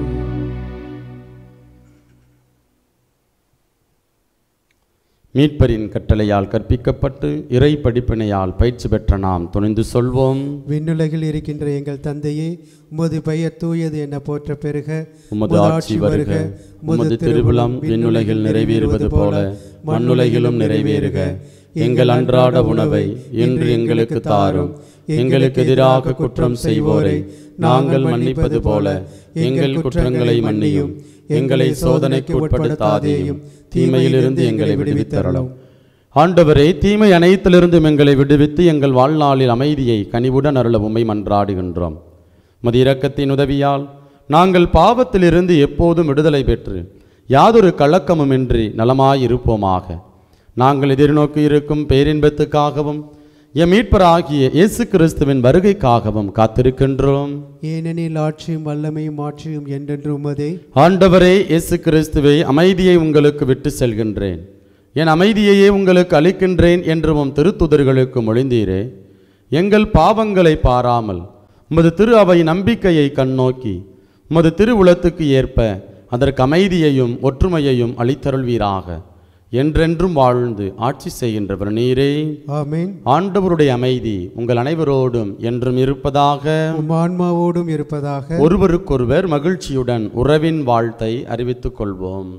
மீட்பரின் கட்டளையால் கற்பிக்கப்பட்டு இறை படிப்பினையால் பயிற்சி பெற்ற நாம் துணிந்து சொல்வோம் விண்ணுலகில் இருக்கின்ற எங்கள் தந்தையே உமது பெயர் தூயது என போற்ற பெருக உமது ஆட்சி வருக உமது திருவிழம் விண்ணுலகில் நிறைவேறுவது போல மண்ணுலகிலும் நிறைவேறுக எங்கள் அன்றாட உணவை இன்று எங்களுக்கு தாரும் எங்களுக்கு எதிராக குற்றம் செய்வோரை நாங்கள் மன்னிப்பது போல எங்கள் குற்றங்களை மன்னியும் எங்களை சோதனைக்கு உட்படுத்தாதேயும் தீமையிலிருந்து எங்களை விடுவித்தரலும் ஆண்டவரே தீமை அனைத்திலிருந்தும் எங்களை விடுவித்து எங்கள் வாழ்நாளில் அமைதியை கனிவுடன் அருள உம்மை மன்றாடுகின்றோம் மது இரக்கத்தின் உதவியால் நாங்கள் பாவத்திலிருந்து எப்போதும் விடுதலை பெற்று யாதொரு கலக்கமுமின்றி நலமாயிருப்போமாக நாங்கள் எதிர்நோக்கி இருக்கும் பேரின்பத்துக்காகவும் எம் மீட்பராகிய இயேசு கிறிஸ்துவின் வருகைக்காகவும் காத்திருக்கின்றோம் ஏனெனில் ஆட்சியும் வல்லமையும் ஆட்சியும் என்றென்று உமதே ஆண்டவரே இயேசு கிறிஸ்துவை அமைதியை உங்களுக்கு விட்டு செல்கின்றேன் என் அமைதியையே உங்களுக்கு அளிக்கின்றேன் என்று உம் திருத்துதர்களுக்கு மொழிந்தீரே எங்கள் பாவங்களை பாராமல் உமது திரு அவை நம்பிக்கையை கண்ணோக்கி உமது திருவுளத்துக்கு ஏற்ப அதற்கு அமைதியையும் ஒற்றுமையையும் அளித்தருள்வீராக என்றென்றும் வாழ்ந்து ஆட்சி செய்கின்றவர் நீரே ஆமென் ஆண்டவருடைய அமைதி உங்கள் அனைவரோடும் என்றும் இருப்பதாக உம் ஆன்மாவோடும் இருப்பதாக ஒருவருக்கொருவர் மகிழ்ச்சியுடன் உறவின் வாழ்த்தை அறிவித்துக் கொள்வோம்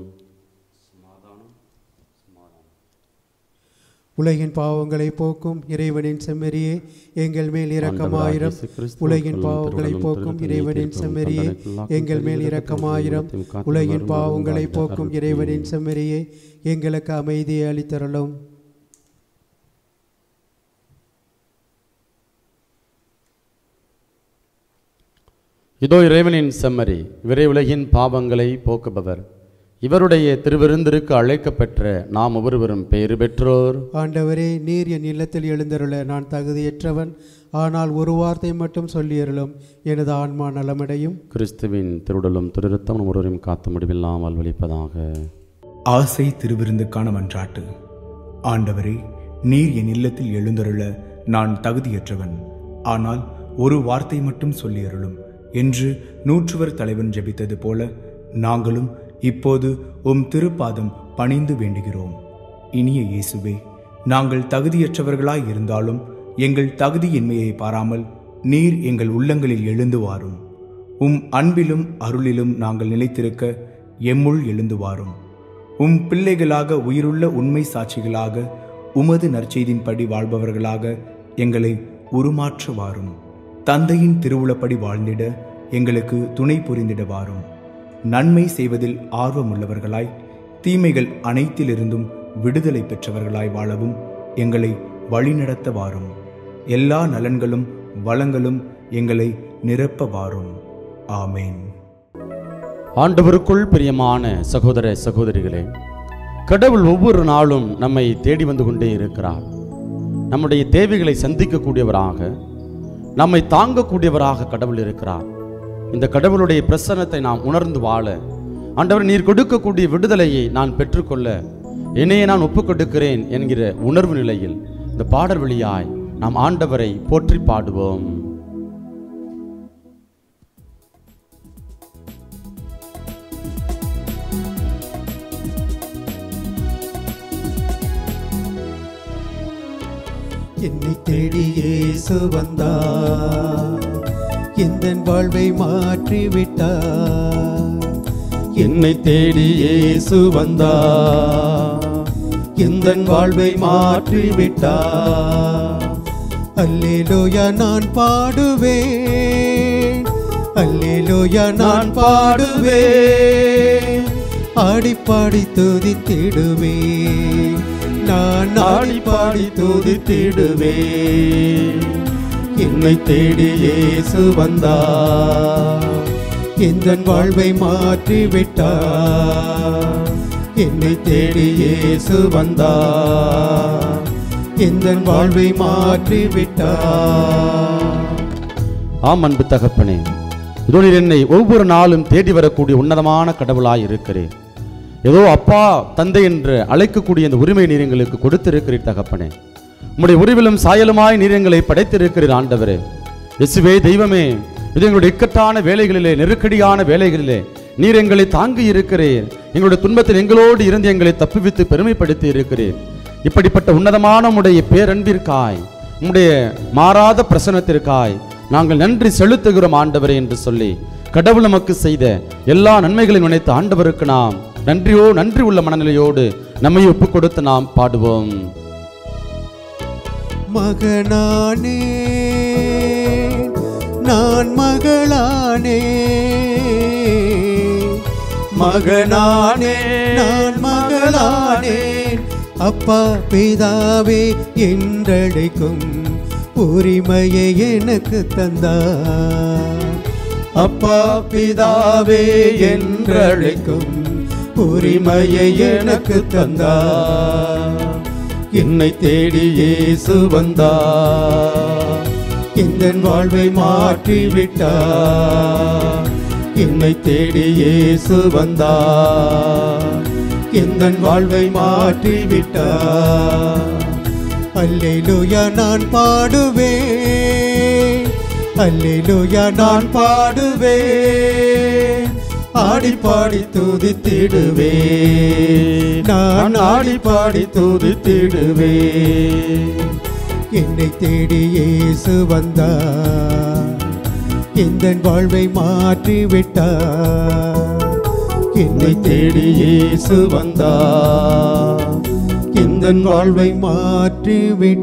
உலகின் பாவங்களை போக்கும் இறைவனின் செம்மறியே எங்கள் மேல் இரக்கமாயிரம் ஆண்டவராகிய கிறிஸ்து உலகின் உங்கள் பாவங்களை திருவுளம் போக்கும் திருத்தந்தை இறைவனின் தீர்க்கும் செம்மறியே தண்டனைக்குள்ளாக்கும் எங்கள் மேல் தீர்க்கும் இரக்கமாயிரம் தீர்க்கும் காக்கும் உலகின் வரும் பாவங்களை வாழ்வாக போக்கும் அருள் இறைவனின் செம்மறியே எங்களுக்கு அமைதியை அளித்தருளும் இதோ இறைவனின் செம்மறி இவரே உலகின் பாவங்களை போக்குபவர் இவருடைய திருவிருந்திற்கு அழைக்கப்பெற்ற நாம் ஒவ்வொருவரும் பெயர் பெற்றோர் ஆண்டவரே நீர் என் இல்லத்தில் எழுந்தருள நான் தகுதியற்றவன் ஆனால் ஒரு வார்த்தை மட்டும் சொல்லியருளும் எனது ஆன்மா நலமடையும் கிறிஸ்துவின் திருடலும் திருத்தம் நம் ஒருவரையும் காத்து முடிவில்லாமல் வலிப்பதாக ஆசை திருவிருந்துக்கான மன்றாட்டு ஆண்டவரே நீர் என் இல்லத்தில் எழுந்தருள நான் தகுதியற்றவன் ஆனால் ஒரு வார்த்தை மட்டும் சொல்லி அருளும் என்று நூற்றுவர் தலைவன் ஜெபித்தது போல நாங்களும் இப்போது உம் திருப்பாதம் பணிந்து வேண்டுகிறோம் இனிய இயேசுவே நாங்கள் தகுதியற்றவர்களாய் இருந்தாலும் எங்கள் தகுதியின்மையை பாராமல் நீர் எங்கள் உள்ளங்களில் எழுந்து வாரும் உம் அன்பிலும் அருளிலும் நாங்கள் நிலைத்திருக்க எம்முள் எழுந்து வாரும் உம் பிள்ளைகளாக உயிருள்ள உண்மை சாட்சிகளாக உமது நற்செய்தின்படி வாழ்பவர்களாக எங்களை உருமாற்ற வாரும் தந்தையின் திருவுளப்படி வாழ்ந்திட எங்களுக்கு துணை புரிந்திட வாரும் நன்மை செய்வதில் ஆர்வமுள்ளவர்களாய் தீமைகள் அனைத்திலிருந்தும் விடுதலை பெற்றவர்களாய் வாழவும் எங்களை வழிநடத்த வாரும் எல்லா நலன்களும் வளங்களும் எங்களை நிரப்ப வாரும் ஆமேன் ஆண்டவருக்குள் பிரியமான சகோதர சகோதரிகளே கடவுள் ஒவ்வொரு நாளும் நம்மை தேடி வந்து கொண்டே இருக்கிறார் நம்முடைய தேவைகளை சந்திக்கக்கூடியவராக நம்மை தாங்கக்கூடியவராக கடவுள் இருக்கிறார் இந்த கடவுளுடைய பிரசன்னத்தை நாம் உணர்ந்து வாழ ஆண்டவர் நீர் கொடுக்கக்கூடிய விடுதலையை நான் பெற்றுக்கொள்ள என்னையே நான் ஒப்புக் கொடுக்கிறேன் என்கிற உணர்வு நிலையில் இந்த பாடல் வழியாய் நாம் ஆண்டவரை போற்றி பாடுவோம் என்னை தேடி இயேசு வந்தார் எந்த வாழ்வை மாற்றி விட்டார் என்னை தேடி இயேசு வந்தார் எந்த வாழ்வை மாற்றி விட்டார் அல்லேலூயா நான் பாடுவேன் அல்லேலூயா நான் பாடுவேன் ஆடி பாடி துதித்திடுவேன் நான் ஆடி பாடி துதித்திடுவேன் என்னை தேடி இயேசு வந்தார் எந்த வாழ்வை மாற்றி விட்டார் என்னை தேடி இயேசு வந்தார் எந்த வாழ்வை மாற்றி விட்டார் ஆம் அன்பு தகப்பனே இதோ நீர் என்னை ஒவ்வொரு நாளும் தேடி வரக்கூடிய உன்னதமான கடவுளாய் இருக்கிறேன் ஏதோ அப்பா தந்தை என்று அழைக்கக்கூடிய இந்த உரிமை நீர் எங்களுக்கு கொடுத்திருக்கிறீர் தகப்பனே உம்முடைய உருவிலும் சாயலுமாய் நீர் எங்களை படைத்திருக்கிறீர் ஆண்டவரே இயேசுவே தெய்வமே இது எங்களுடைய இக்கட்டான வேலைகளிலே நெருக்கடியான வேலைகளிலே நீர் எங்களை தாங்கி இருக்கிறீர் எங்களுடைய துன்பத்தில் எங்களோடு இருந்து எங்களை தப்புவித்து பெருமைப்படுத்தி இருக்கிறீர் இப்படிப்பட்ட உன்னதமான உம்முடைய பேரன்பிற்காய் உம்முடைய மாறாத பிரசனத்திற்காய் நாங்கள் நன்றி செலுத்துகிறோம் ஆண்டவரே என்று சொல்லி கடவுள் நமக்கு செய்த எல்லா நன்மைகளையும் நினைத்து ஆண்டவருக்கு நாம் நன்றியோ நன்றி உள்ள மனநிலையோடு நம்மை ஒப்புக் கொடுத்து நாம் பாடுவோம் மகனானே நான் மகளானே மகனானே நான் மகளானே அப்பா பிதாவே என்றழைக்கும் உரிமையை எனக்கு தந்தார் அப்பா பிதாவே என்றழைக்கும் உரிமையை எனக்கு தந்தார் என்னை தேடி இயேசு வந்தார் எந்த வாழ்வை மாற்றி விட்டார் என்னை தேடி இயேசு வந்தார் எந்த வாழ்வை மாற்றி விட்டார் அல்லேலூயா நான் பாடுவேன் அல்லேலூயா நான் பாடுவேன் ஆடி பாடி துதித்திடுவேன் நான் ஆடி பாடி துதித்திடுவேன் என்னை தேடி இயேசு வந்தார் எந்த வாழ்வை மாற்றி விட்டார் என்னை தேடி இயேசு வந்தார் எந்த வாழ்வை மாற்றி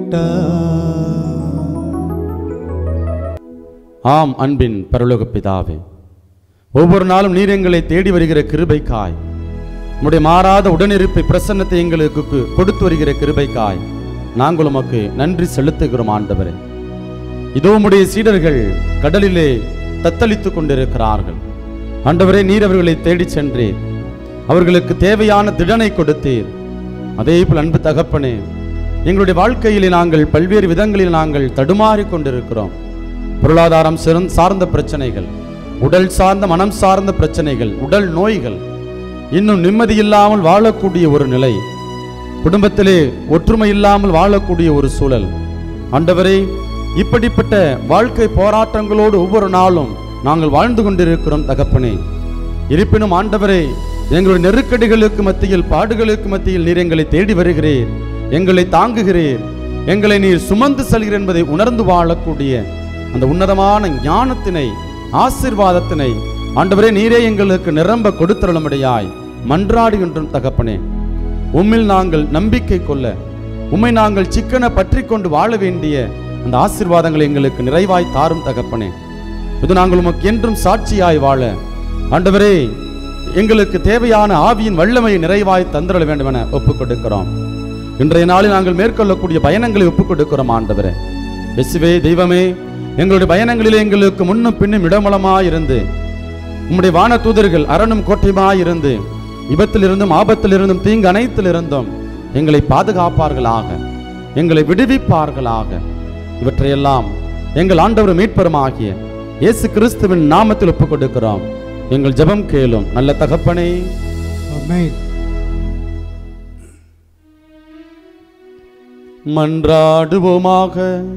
விட்டார் ஆம் அன்பின் பரலோக பிதாவே ஒவ்வொரு நாளும் நீர் எங்களை தேடி வருகிற கிருபைக்காய் உம்முடைய மாறாத உடனிருப்பை பிரசன்னத்தை எங்களுக்கு கு- கொடுத்து வருகிற கிருபைக்காய் நாங்கள் உமக்கு நன்றி செலுத்துகிறோம் ஆண்டவரே இதோ உம்முடைய சீடர்கள் கடலிலே தத்தளித்துக் கொண்டிருக்கிறார்கள் ஆண்டவரே நீர் அவர்களை தேடிச் சென்றீர் அவர்களுக்கு தேவையான திடனை கொடுத்தீர் அதே போல் அன்பு தகப்பனே எங்களுடைய வாழ்க்கையிலே நாங்கள் பல்வேறு விதங்களில் நாங்கள் தடுமாறிக் கொண்டிருக்கிறோம் பொருளாதாரம் சிறந் சார்ந்த பிரச்சனைகள் உடல் சார்ந்த மனம் சார்ந்த பிரச்சனைகள் உடல் நோய்கள் இன்னும் நிம்மதி இல்லாமல் வாழக்கூடிய ஒரு நிலை குடும்பத்திலே ஒற்றுமை இல்லாமல் வாழக்கூடிய ஒரு சூழல் ஆண்டவரே இப்படிப்பட்ட வாழ்க்கை போராட்டங்களோடு ஒவ்வொரு நாளும் நாங்கள் வாழ்ந்து கொண்டிருக்கிறோம் தகப்பனே இருப்பினும் ஆண்டவரே எங்களுடைய நெருக்கடிகளுக்கு மத்தியில் பாடுகளுக்கு மத்தியில் நீர் எங்களை தேடி வருகிறீர் எங்களை தாங்குகிறீர் எங்களை நீர் சுமந்து செல்கிறீர் என்பதை உணர்ந்து வாழக்கூடிய அந்த உன்னதமான ஞானத்தினை ஆசீர்வாதத்தினை ஆண்டவரே நீரே எங்களுக்கு நிரம்ப கொடுத்தருளும்படியாய் மன்றாடுகின்றோம் தகப்பனே உம்மில் நாங்கள் நம்பிக்கை கொள்ள உம்மை நாங்கள் சிக்கன பற்றி கொண்டு வாழ வேண்டிய அந்த ஆசீர்வாதங்களை எங்களுக்கு நிறைவாய் தாரும் தகப்பனே இது நாங்கள் உமக்கு என்றும் சாட்சியாய் வாழ ஆண்டவரே எங்களுக்கு தேவையான ஆவியின் வல்லமையை நிறைவாய் தந்திரல வேண்டும் என ஒப்புக் கொடுக்கிறோம் இன்றைய நாளில் நாங்கள் மேற்கொள்ளக்கூடிய பயணங்களை ஒப்புக் கொடுக்கிறோம் ஆண்டவரே இயேசுவே தெய்வமே எங்களுடைய பயணங்களிலே எங்களுக்கு முன்னும் பின்னும் இடமலமாயிருந்து உம்முடைய வான தூதர்கள் அரணும் கோட்டையுமாயிருந்து விபத்திலிருந்தும் ஆபத்திலிருந்தும் தீங்கு அனைத்திலிருந்தும் எங்களை பாதுகாப்பார்களாக எங்களை விடுவிப்பார்களாக இவற்றையெல்லாம் எங்கள் ஆண்டவர் மீட்பருமாகிய இயேசு கிறிஸ்துவின் நாமத்தில் ஒப்புக் கொடுக்கிறோம் எங்கள் ஜெபம் கேளும் நல்ல தகப்பனே ஆமென் மன்றாடுவோமாக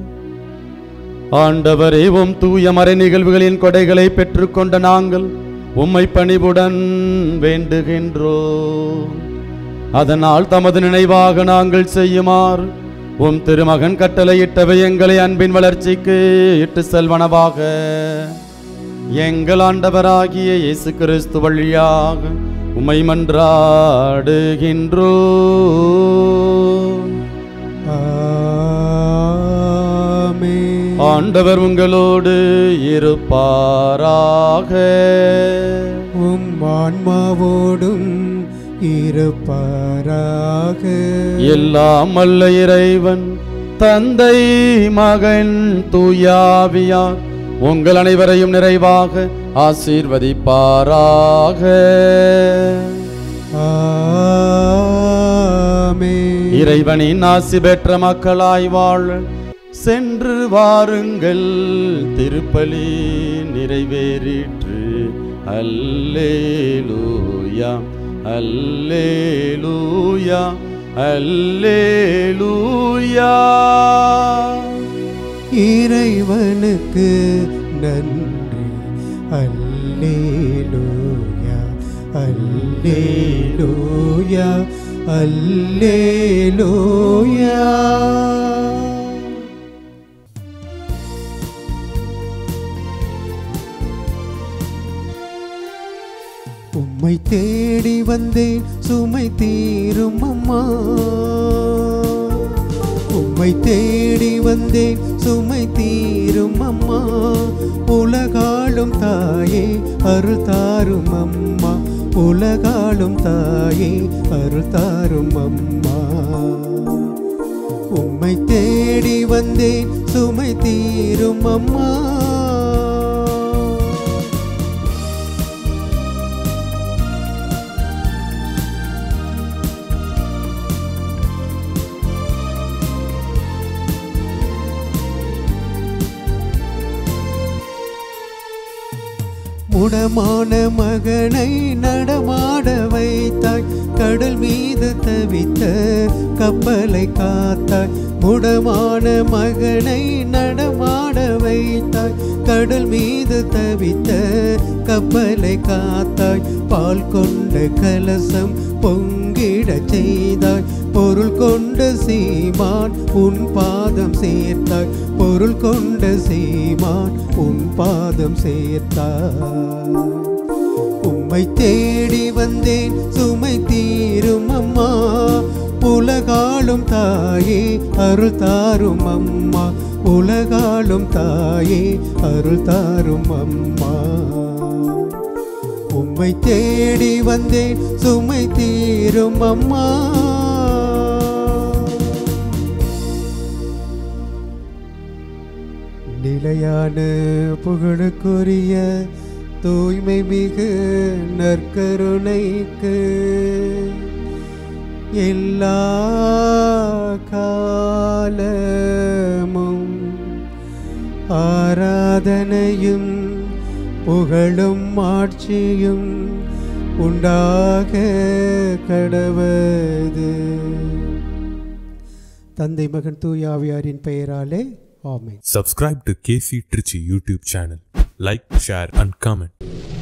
ஆண்டவரே உம் தூய மறை நிகழ்வுகளின் கொடைகளை பெற்றுக்கொண்ட நாங்கள் உம்மை பணிவுடன் வேண்டுகின்றோம் அதனால் தமது நினைவாக நாங்கள் செய்யுமாறு உம் திருமகன் கட்டளையிட்டவை எங்களை அன்பின் வளர்ச்சிக்கு இட்டு செல்வனவாக எங்கள் ஆண்டவராகிய இயேசு கிறிஸ்து வழியாக உம்மை மன்றாடுகின்றோம் ஆமென் ஆண்டவர் உங்களோடு இருப்பாராக உம் ஆன்மாவோடும் இருப்பாராக எல்லாம் அல்ல இறைவன் தந்தை மகன் தூயாவியார் உங்கள் அனைவரையும் நிறைவாக ஆசீர்வதிப்பாராக ஆமென் இறைவனின் ஆசி பெற்ற மக்களாய் வாழ சென்று வாருங்கள் திருப்பலி நிறைவேறிற்று அல்லேலூயா அல்லேலூயா அல்லேலூயா இறைவனுக்கு நன்றி அல்லேலூயா அல்லேலூயா அல்லேலூயா உம்மை தேடி வந்தேன் சுமை தீரும் அம்மா உம்மை தேடி வந்தேன் சுமை தீரும் அம்மா உலகாளும் தாயே அருள் தாரும் அம்மா உலகாளும் தாயே அருள் தாரும் அம்மா உம்மை தேடி வந்தேன் சுமை தீரும் அம்மா முடமான மகனை நடமாட வைத்தாய் கடல் மீது தவித்த கப்பலை காத்தாய் முடமான மகனை நடமாட வைத்தாய் கடல் மீது தவித்த கப்பலை காத்தாய் பால் கொண்ட கலசம் பொங்கிடச் செய்தாய் பொருள் கொண்ட சீமான் உன் பாதம் சேர்த்தாய் பொருள் கொண்ட சீமான் உன் பாதம் சேர்த்தாய் உம்மை தேடி வந்தேன் சுமை தீரும் அம்மா உலகாளும் தாயே அருள் தாரும் அம்மா உலகாளும் தாயே அருள் தாரும் அம்மா உம்மை தேடி வந்தேன் சுமை தீரும் அம்மா நிலையான புகழுக்குரிய தூய்மை மிகு நற்கருணைக்கு எல்லா காலமும் ஆராதனையும் புகழும் ஆட்சியும் உண்டாக கடவது தந்தை மகன் தூயாவியாரின் பெயராலே ஆமென் Subscribe to KC Trichy YouTube channel. Like, share, and comment.